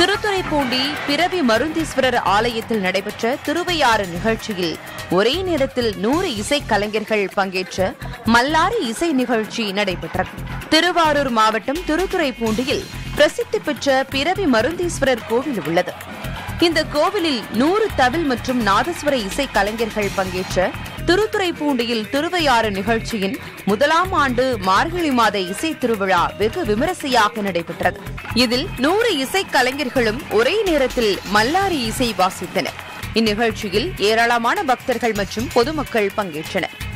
திருத்துறைப்பூண்டி பிறவி மருந்தீஸ்வரர் ஆலயத்தில் நடைபெற்ற திருவையாறு நிகழ்ச்சியில் ஒரே நேரத்தில் நூறு இசைக் கலைஞர்கள் பங்கேற்ற மல்லாரி இசை நிகழ்ச்சி நடைபெற்றது திருவாரூர் மாவட்டம் திருத்துறைப்பூண்டியில் பிரசித்தி பெற்ற பிறவி மருந்தீஸ்வரர் கோவில் உள்ளது இந்த கோவிலில் நூறு தவில் மற்றும் நாதஸ்வர இசை கலைஞர்கள் பங்கேற்ற திருத்துறைப்பூண்டியில் திருவையாறு நிகழ்ச்சியின் முதலாம் ஆண்டு மார்கழி மாத இசை திருவிழா வெகு விமரிசையாக நடைபெற்றது இதில் நூறு இசை கலைஞர்களும் ஒரே நேரத்தில் மல்லாரி இசை வாசித்தனர் இந்நிகழ்ச்சியில் ஏராளமான பக்தர்கள் மற்றும் பொதுமக்கள் பங்கேற்றனர்